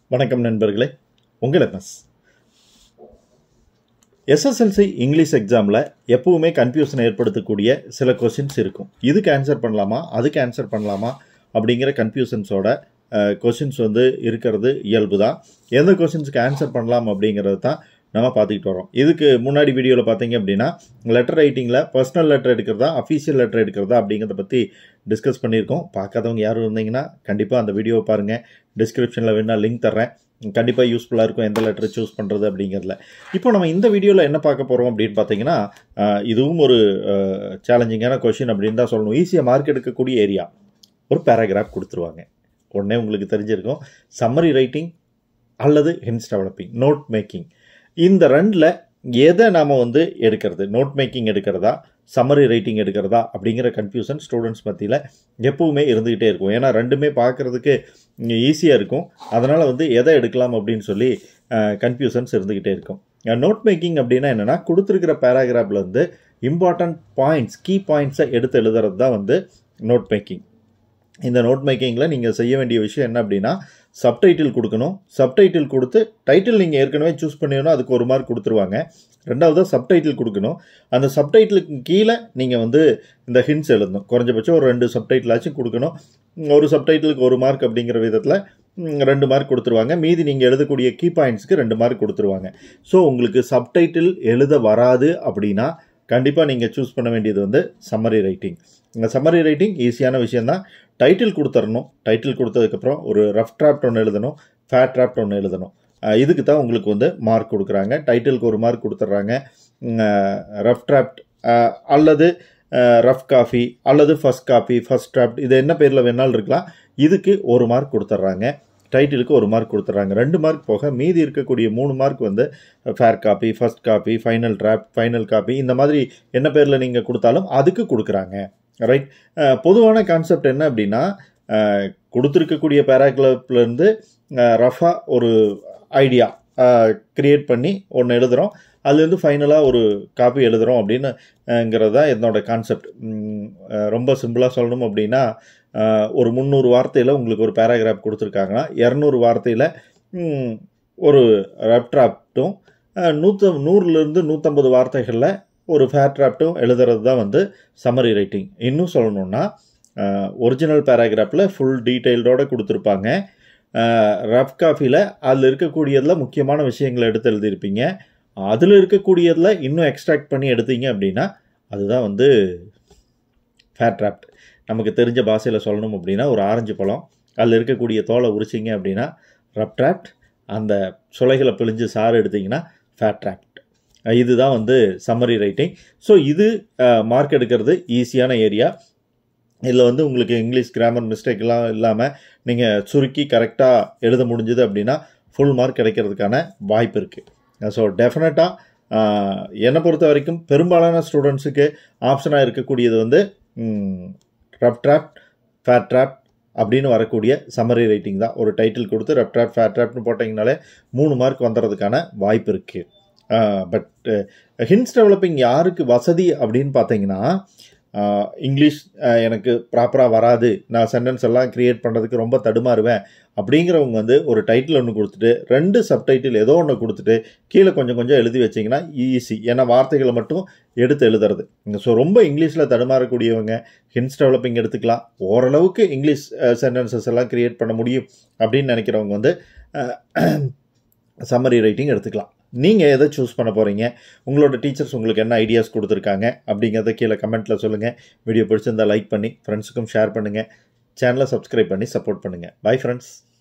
வணக்கம் நண்பர்களே உங்கள் எம்எஸ் எஸ்எஸ்எல்சி இங்கிலீஷ் எக்ஸாமில் எப்பவுமே கன்ஃபியூஷன் ஏற்படுத்தக்கூடிய சில கொஷின்ஸ் இருக்கும் இதுக்கு ஆன்சர் பண்ணலாமா அதுக்கு ஆன்சர் பண்ணலாமா அப்படிங்கிற கன்ஃபியூஷன்ஸோட கொஷின்ஸ் வந்து இருக்கிறது இயல்பு தான் எந்த கொஷின்ஸுக்கு ஆன்சர் பண்ணலாம் அப்படிங்கிறது தான் நம்ம பார்த்துக்கிட்டு வரோம் இதுக்கு முன்னாடி வீடியோவில் பார்த்தீங்க அப்படின்னா லெட்டர் ரைட்டிங்கில் பர்சனல் லெட்டர் எடுக்கிறதா அஃபீஷியல் லெட்டர் எடுக்கிறதா அப்படிங்கிறத பற்றி டிஸ்கஸ் பண்ணியிருக்கோம் பார்க்காதவங்க யாரும் இருந்தீங்கன்னா கண்டிப்பாக அந்த வீடியோவை பாருங்கள் டிஸ்கிரிப்ஷனில் வேணால் லிங்க் தர்றேன் கண்டிப்பாக யூஸ்ஃபுல்லாக இருக்கும் எந்த லெட்டர் சூஸ் பண்ணுறது அப்படிங்கிறதுல இப்போ நம்ம இந்த வீடியோவில் என்ன பார்க்க போகிறோம் அப்படின்னு பார்த்தீங்கன்னா அஹ், இதுவும் ஒரு சேலஞ்சிங்கான கொஷின் அப்படின்னு தான் சொல்லணும் ஈஸியாக மார்க் எடுக்கக்கூடிய ஏரியா ஒரு பேராகிராஃப் கொடுத்துருவாங்க உடனே உங்களுக்கு தெரிஞ்சிருக்கும் சம்மரி ரைட்டிங் அல்லது ஹின்ஸ் டெவலப்பிங் நோட் மேக்கிங் இந்த ரெண்டில் எதை நாம் வந்து எடுக்கிறது நோட் மேக்கிங் எடுக்கிறதா சம்மரி ரைட்டிங் எடுக்கிறதா அப்படிங்கிற கன்ஃபியூஷன் ஸ்டூடெண்ட்ஸ் மத்தியில் எப்பவுமே இருந்துக்கிட்டே இருக்கும் ஏன்னா ரெண்டுமே பார்க்குறதுக்கு ஈஸியாக இருக்கும் அதனால் வந்து எதை எடுக்கலாம் அப்படின்னு சொல்லி கன்ஃபியூஷன்ஸ் இருந்துக்கிட்டே இருக்கும் நோட் மேக்கிங் அப்படின்னா என்னென்னா கொடுத்துருக்கிற பேராகிராஃபில் வந்து இம்பார்ட்டன்ட் பாயிண்ட்ஸ் கீ பாயிண்ட்ஸை எடுத்து எழுதுறது தான் வந்து நோட் மேக்கிங் இந்த நோட் மேக்கிங்கில் நீங்கள் செய்ய வேண்டிய விஷயம் என்ன அப்படின்னா சப்டைட்டில் கொடுக்கணும் சப்டைட்டில் கொடுத்து டைட்டில் நீங்கள் ஏற்கனவே சூஸ் பண்ணிடணும் அதுக்கு ஒரு மார்க் கொடுத்துருவாங்க ரெண்டாவது சப்டைட்டில் கொடுக்கணும் அந்த சப்டைட்டிலுக்கு கீழே நீங்கள் வந்து இந்த ஹிண்ட்ஸ் எழுதணும் குறைஞ்சபட்சம் ஒரு ரெண்டு சப்டைட்டிலாச்சும் கொடுக்கணும் ஒரு சப்டைட்டிலுக்கு ஒரு மார்க் அப்படிங்கிற விதத்தில் ம், ரெண்டு மார்க் கொடுத்துருவாங்க மீதி நீங்கள் எழுதக்கூடிய கீ பாயிண்ட்ஸ்க்கு ரெண்டு மார்க் கொடுத்துருவாங்க ஸோ உங்களுக்கு சப்டைட்டில் எழுத வராது அப்படின்னா கண்டிப்பாக நீங்கள் சூஸ் பண்ண வேண்டியது வந்து சம்மரி ரைட்டிங் இந்த சம்மரி ரைட்டிங் ஈஸியான விஷயந்தான் டைட்டில் கொடுத்துடணும் டைட்டில் கொடுத்ததுக்கப்புறம் ஒரு ரஃப் டிராப்ட் ஒன்று எழுதணும் ஃபேட் டிராப்ட் ஒன்று எழுதணும் அஹ் இதுக்கு தான் உங்களுக்கு வந்து மார்க் கொடுக்குறாங்க டைட்டிலுக்கு ஒரு மார்க் கொடுத்துட்றாங்க ரஃப் டிராப்ட் அல்லது ரஃப் காஃபி அல்லது ஃபர்ஸ்ட் காப்பி ஃபர்ஸ்ட் டிராப்ட் இது என்ன பேரில் வேணாலும் இருக்கலாம் இதுக்கு ஒரு மார்க் கொடுத்துட்றாங்க டைட்டிலுக்கு ஒரு மார்க் கொடுத்துட்றாங்க ரெண்டு மார்க் போக மீதி இருக்கக்கூடிய மூணு மார்க் வந்து fair copy first copy final draft final copy இந்த மாதிரி என்ன பேரில் நீங்கள் கொடுத்தாலும் அதுக்கு கொடுக்குறாங்க ரைட் பொதுவான கான்செப்ட் என்ன அப்படின்னா அஹ், கொடுத்துருக்கக்கூடிய பேராகிராஃப்லேருந்து ரஃபாக ஒரு ஐடியா கிரியேட் பண்ணி ஒன்று எழுதுகிறோம் அதுலேருந்து ஃபைனலாக ஒரு காப்பி எழுதுகிறோம் அப்படின்னுங்கிறது தான் என்னோட கான்செப்ட் ரொம்ப சிம்பிளாக சொல்லணும் அப்படின்னா அஹ், ஒரு முந்நூறு வார்த்தையில் உங்களுக்கு ஒரு பேராகிராஃப் கொடுத்துருக்காங்கன்னா இரநூறு வார்த்தையில் ஒரு ரெப்ட்ராப்டும் நூற்ற நூறுலேருந்து நூற்றம்பது வார்த்தைகளில் ஒரு ஃபேர் டிராப்டும் எழுதுறது தான் வந்து சம்மரி ரைட்டிங் இன்னும் சொல்லணும்னா ஒரிஜினல் பேராகிராஃபில் ஃபுல் டீட்டெயில்டோட கொடுத்துருப்பாங்க ரஃப் காஃபியில் அதில் இருக்கக்கூடியதில் முக்கியமான விஷயங்களை எடுத்து எழுதியிருப்பீங்க அதில் இருக்கக்கூடியதில் இன்னும் எக்ஸ்ட்ராக்ட் பண்ணி எடுத்தீங்க அப்படின்னா அதுதான் வந்து ஃபேர் டிராப்ட் நமக்கு தெரிஞ்ச பாஷையில் சொல்லணும் அப்படின்னா ஒரு ஆரஞ்சு பழம் அதில் இருக்கக்கூடிய தோலை உரிச்சிங்க அப்படின்னா ரப் டிராப்ட் அந்த சுளைகளை பிழிஞ்சு சாறு எடுத்தீங்கன்னா ஃபேட் டிராப்ட் இதுதான் வந்து சம்மரி ரைட்டிங் ஸோ இது மார்க் எடுக்கிறது ஈஸியான ஏரியா இதில் வந்து உங்களுக்கு இங்கிலீஷ் கிராமர் மிஸ்டேக்லாம் இல்லாமல் நீங்கள் சுருக்கி கரெக்டாக எழுத முடிஞ்சுது அப்படின்னா ஃபுல் மார்க் கிடைக்கிறதுக்கான வாய்ப்பு இருக்குது ஸோ டெஃபினட்டாக என்னை பொறுத்த வரைக்கும் பெரும்பாலான ஸ்டூடெண்ட்ஸுக்கு ஆப்ஷனாக இருக்கக்கூடியது வந்து ரப் ட்ராப் ஃபேட் ட்ராப் அப்படின்னு வரக்கூடிய சம்மரி ரைட்டிங் தான் ஒரு டைட்டில் கொடுத்து ரப் ட்ராப் ஃபேட் ட்ராப்னு போட்டிங்கனாலே மூணு மார்க் வந்துடுறதுக்கான வாய்ப்பு இருக்குது பட் ஹின்ஸ் டெவலப்பிங் யாருக்கு வசதி அப்படின்னு பார்த்தீங்கன்னா ஆஹ், இங்கிலீஷ் ஆஹ், எனக்கு ப்ராப்பராக வராது நான் சென்டென்ஸ் எல்லாம் கிரியேட் பண்ணுறதுக்கு ரொம்ப தடுமாறுவேன் அப்படிங்கிறவங்க வந்து ஒரு டைட்டில் ஒன்று கொடுத்துட்டு ரெண்டு சப்டைட்டில் ஏதோ ஒன்று கொடுத்துட்டு கீழே கொஞ்சம் கொஞ்சம் எழுதி வச்சிங்கன்னா ஈஸி ஏன்னா வார்த்தைகளை மட்டும் எடுத்து எழுதுறது ஸோ ரொம்ப இங்கிலீஷில் தடுமாறக்கூடியவங்க ஹின்ஸ் டெவலப்பிங் எடுத்துக்கலாம் ஓரளவுக்கு இங்கிலீஷ் சென்டென்சஸ் எல்லாம் கிரியேட் பண்ண முடியும் அப்படின்னு நினைக்கிறவங்க வந்து சம்மரி ரைட்டிங் எடுத்துக்கலாம் நீங்கள் எதை சூஸ் பண்ண போகிறீங்க உங்களோட டீச்சர்ஸ் உங்களுக்கு என்ன ஐடியாஸ் கொடுத்துருக்காங்க அப்படிங்கிறத கீழே கமெண்ட்டில் சொல்லுங்கள் வீடியோ பிடிச்சிருந்தா லைக் பண்ணி ஃப்ரெண்ட்ஸுக்கும் ஷேர் பண்ணுங்கள் சேனலை சப்ஸ்கிரைப் பண்ணி சப்போர்ட் பண்ணுங்கள் பை ஃப்ரெண்ட்ஸ்